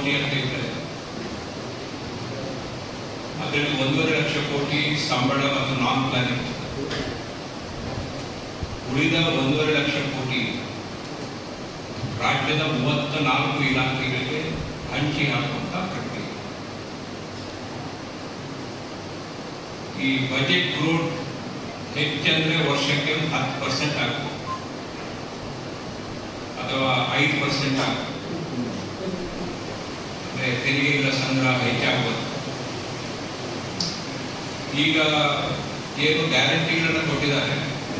ಕೋಟಿ ಅಂತ ಇದ್ದಾರೆ ಅದರಲ್ಲಿ ಒಂದೂವರೆ ಲಕ್ಷ ಕೋಟಿ ಸಂಬಳ ಮತ್ತು ನಾನ್ ಪ್ಲಾನಿಂಗ್ ಉಳಿದ ಒಂದೂವರೆ ಲಕ್ಷ ಕೋಟಿ ರಾಜ್ಯದ ಮೂವತ್ತ ನಾಲ್ಕು ಇಲಾಖೆಗಳಿಗೆ ಹಂಚಿ ಹಾಕುವಂತ ಪ್ರಕ್ರಿಯೆ ಈ ಬಜೆಟ್ ಗ್ರೋತ್ ಹೆಚ್ಚಂದ್ರೆ ವರ್ಷಕ್ಕೆ ಒಂದು ಹತ್ತು ಪರ್ಸೆಂಟ್ ಆಗಬೇಕು ಅಥವಾ ಐದು ಪರ್ಸೆಂಟ್ ಆಗಬೇಕು ಅಂದ್ರೆ ತೆರಿಗೆಗಳ ಸಂಗ್ರಹ ಹೆಚ್ಚಾಗಬಹುದು ಈಗ ಏನು ಗ್ಯಾರಂಟಿಗಳನ್ನು ಕೊಟ್ಟಿದ್ದಾರೆ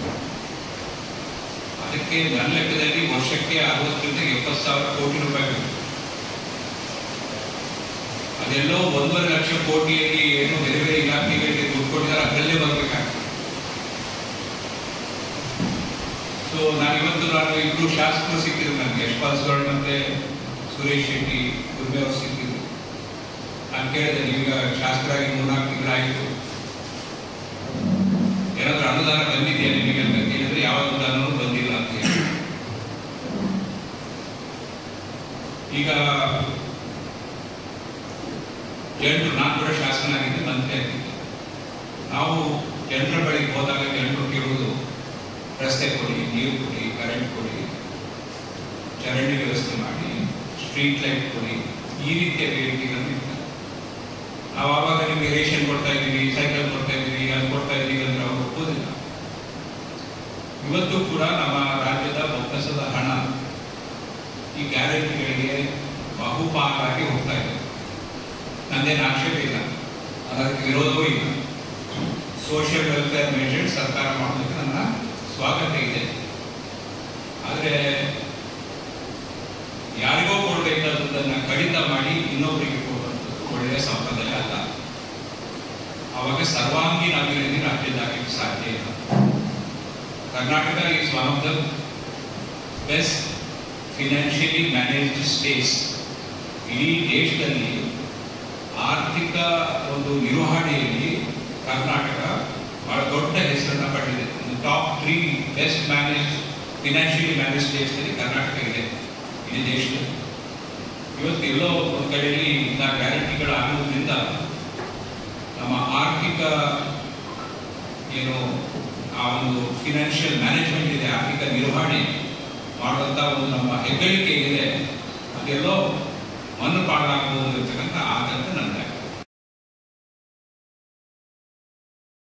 ಅದಕ್ಕೆ ನನ್ನ ಲೆಕ್ಕದಲ್ಲಿ ವರ್ಷಕ್ಕೆ ಅರವತ್ತರಿಂದ ಎಪ್ಪತ್ತು ಸಾವಿರ ಕೋಟಿ ರೂಪಾಯಿ ಬೇಕು ಅದೆಲ್ಲೋ ಒಂದೂವರೆ ಲಕ್ಷ ಕೋಟಿಯಲ್ಲಿ ಏನು ಬೇರೆ ಬೇರೆ ಇಲಾಖೆಗಳಿಗೆ ದುಡ್ಡು ಕೊಟ್ಟಿದ್ದಾರೆ ಅದರಲ್ಲೇ ಬರಬೇಕಾಗ್ತದೆ ಸೊ ನಾನು ಇವತ್ತು ನಾನು ಇಬ್ರು ಶಾಸಕರು ಸಿಕ್ಕಿದ್ರು ನನಗೆ ಯಶ್ಪಾಲ್ ಸುವರ್ಣ ಮತ್ತೆ ಸುರೇಶ್ ಶೆಟ್ಟಿ ಗುರ್ಬೆ ಅವರು ಸಿಕ್ಕಿದ್ರು ನಾನು ಕೇಳಿದೆ ನೀವೀಗ ಶಾಸಕರಾಗಿ ಮೂರ್ನಾಲ್ಕು ತಿಂಗಳಾಯಿತು ಏನಾದ್ರೂ ಅನುದಾನ ಬಂದಿದೆಯಾ ನಿಮಗೆ ಅಂತ ಕೇಳಿದ್ರೆ ಯಾವ ಅನುದಾನವೂ ಬಂದಿಲ್ಲ ಅಂತ ಹೇಳಿ ಈಗ ಜನರು ನಾನು ಕೂಡ ಶಾಸಕನಾಗಿದ್ದೆ ಮಂತ್ರಿ ಆಗಿದ್ದೆ ನಾವು ಜನರ ಬಳಿಗೆ ಹೋದಾಗ ಜನರು ಕೇಳುವುದು ರಸ್ತೆ ಕೊಡಿ ನೀರು ಕೊಡಿ ಕರೆಂಟ್ ಕೊಡಿ ಚರಂಡಿ ವ್ಯವಸ್ಥೆ ಮಾಡಿ ಸ್ಟ್ರೀಟ್ ಲೈಟ್ ಕೊಡಿ ಈ ರೀತಿಯ ಬೇಡಿಕೆಗಳನ್ನು ಇರ್ತದೆ ನಾವು ಆವಾಗ ನಿಮಗೆ ರೇಷನ್ ಕೊಡ್ತಾ ಇದ್ದೀವಿ ಸೈಕಲ್ ಕೊಡ್ತಾ ಇದ್ದೀವಿ ಅದು ಕೊಡ್ತಾ ಇದ್ದೀವಿ ಅಂದ್ರೆ ಅವ್ರು ಒಪ್ಪೋದಿಲ್ಲ ಇವತ್ತು ಕೂಡ ನಮ್ಮ ರಾಜ್ಯದ ಬೊಕ್ಕಸದ ಹಣ ಈ ಗ್ಯಾರಂಟಿಗಳಿಗೆ ಬಹುಪಾಲಾಗಿ ಹೋಗ್ತಾ ಇದೆ ನಂದೇನು ಆಕ್ಷೇಪ ಇಲ್ಲ ಅದಕ್ಕೆ ವಿರೋಧವೂ ಇಲ್ಲ ಸೋಷಿಯಲ್ ವೆಲ್ಫೇರ್ ಮೆಷರ್ ಸರ್ಕಾರ ಮಾಡೋದಕ್ಕೆ ನನ್ನ ಸ್ವಾಗತ ಇದೆ ಆದರೆ ಯಾರಿಗೋ ಕೊಡಬೇಕಾದದನ್ನು ಕಡಿತ ಮಾಡಿ ಇನ್ನೊಬ್ಬರಿಗೆ ಕೊಡುವಂಥದ್ದು ಒಳ್ಳೆಯ ಸಂಪ್ರದಾಯ ಅಲ್ಲ ಆವಾಗ ಸರ್ವಾಂಗೀಣ ಅಭಿವೃದ್ಧಿ ರಾಜ್ಯದಾಗಲಿಕ್ಕೆ ಸಾಧ್ಯ ಇಲ್ಲ Karnataka is one of the best financially managed states ಇಡೀ ದೇಶದಲ್ಲಿ ಆರ್ಥಿಕ ಒಂದು ನಿರ್ವಹಣೆಯಲ್ಲಿ ಕರ್ನಾಟಕ ಬಹಳ ದೊಡ್ಡ ಹೆಸರನ್ನು ಪಡೆದಿದೆ top three best manage financially manage ಸ್ಟೇಟ್ಸ್ನಲ್ಲಿ ಕರ್ನಾಟಕ ಇದೆ ಇಡೀ ದೇಶದಲ್ಲಿ ಇವತ್ತು ಎಲ್ಲೋ ಒಂದು ಕಡೆಯಲ್ಲಿ ಇಂಥ ಗ್ಯಾರಂಟಿಗಳು ಆಗುವುದರಿಂದ ನಮ್ಮ ಆರ್ಥಿಕ ಏನು ಆ ಒಂದು ಫಿನಾನ್ಷಿಯಲ್ ಮ್ಯಾನೇಜ್ಮೆಂಟ್ ಇದೆ ಆರ್ಥಿಕ ನಿರ್ವಹಣೆ ಮಾಡುವಂಥ ಒಂದು ನಮ್ಮ ಹೆಗ್ಗಳಿಕೆ ಇದೆ ಅದೆಲ್ಲೋ ಮಣ್ಣು ಪಾಡಾಗಬಹುದು ಅಂತಕ್ಕಂಥ ಆತಂಕ ನನ್ನ